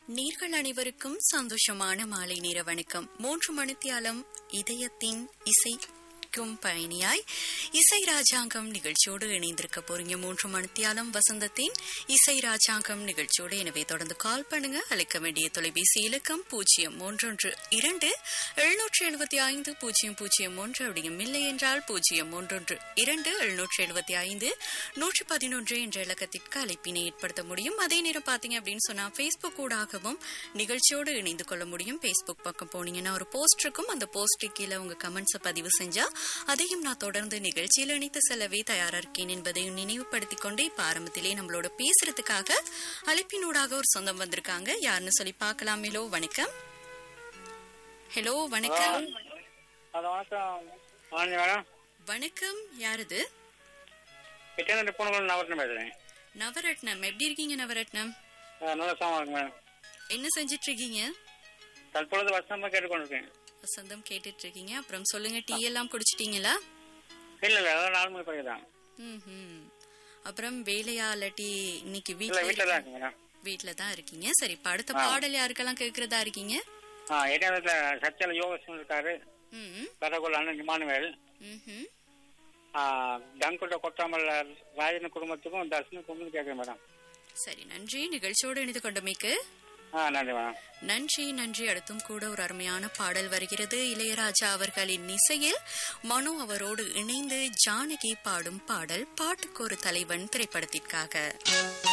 நீர்கள் அனைவருக்கும் சந்தோஷமான மாலை நேர வணக்கம் மூன்று மணித்தியாலம் இதயத்தின் இசைக்கும் பயணியாய் இசை ராஜாங்கம் நிகழ்ச்சியோடு இணைந்திருக்க போறீங்க மூன்று மணித்தியாலம் வசந்தத்தின் இசை ராஜாங்கம் நிகழ்ச்சியோடு எனவே தொடர்ந்து கால் பண்ணுங்க அழைக்க வேண்டிய தொலைபேசி இலக்கம் பூஜ்ஜியம் மூன்றொன்று இரண்டு எழுநூற்றி எழுபத்தி ஐந்து பூஜ்ஜியம் பூஜ்ஜியம் ஒன்று அப்படியும் இல்லை என்றால் பூஜ்ஜியம் மூன்றொன்று இரண்டு எழுநூற்றி எழுபத்தி ஐந்து நூற்றி பதினொன்று என்ற இலக்கத்திற்கு அழைப்பினை ஏற்படுத்த முடியும் அதே நேரம் பாத்தீங்க அப்படின்னு சொன்னா Facebook ஊடாகவும் நிகழ்ச்சியோடு இணைந்து கொள்ள முடியும் Facebook பக்கம் போனீங்கன்னா ஒரு போஸ்ட் இருக்கும் அந்த போஸ்ட் கீழே உங்க கமெண்ட்ஸை பதிவு செஞ்சா அதையும் நான் தொடர்ந்து நிகழ்ச்சியில் இணைத்து செல்லவே தயாரா இருக்கேன் என்பதையும் நினைவுபடுத்திக் கொண்டு இப்ப ஆரம்பத்திலே நம்மளோட பேசுறதுக்காக அழைப்பினூடாக ஒரு சொந்தம் வந்திருக்காங்க யாருன்னு சொல்லி பார்க்கலாம் ஹலோ வணக்கம் ஹலோ வணக்கம் ஹலோ வணக்கம் ஆனந்தி மேடம் வணக்கம் யாரது கிட்டே பூனகுளம் நவரத்னம் பேசுறேன் நவரத்னம் எப்படி இருக்கீங்க நவரத்னம் ஆ, நல்ல சாமா இருக்கு மேடம் என்ன செஞ்சிட்டு இருக்கீங்க தற்பொழுது வசந்தமா கேட்டுக்கொண்டிருக்கேன் வசந்தம் கேட்டுட்டு இருக்கீங்க அப்புறம் சொல்லுங்க டீ எல்லாம் குடிச்சிட்டீங்களா இல்ல இல்ல அதான் நாலு மணி பிறகு தான் ம்ஹும். அப்புறம் வேலையா இல்லாட்டி இன்னைக்கு இல்ல வீட்ல வீட்டுல தான் இருக்கு மேடம் வீட்ல தான் இருக்கீங்க சரி இப்ப அடுத்த பாடல் யாருக்கெல்லாம் கேக்குறதா இருக்கீங்க ஆ எட்டாம் வீட்டுல சத்தியால யோகேஸ்வரன் இருக்காரு ம் கதகுல அண்ணன் இமானுவேல் ம்ஹும். டங்குட்ட கொட்டாமல் ராஜன் குடும்பத்துக்கும் தர்ஷன் குடும்பத்துக்கும் கேட்குறேன் மேடம் சரி நன்றி நிகழ்ச்சியோடு இணைந்து கொண்டமைக்கு ஆ நன்றி மேடம் நன்றி நன்றி அடுத்தும் கூட ஒரு அருமையான பாடல் வருகிறது இளையராஜா அவர்களின் இசையில் மனு அவரோடு இணைந்து ஜானகி பாடும் பாடல் பாட்டுக்கு ஒரு தலைவன் திரைப்படத்திற்காக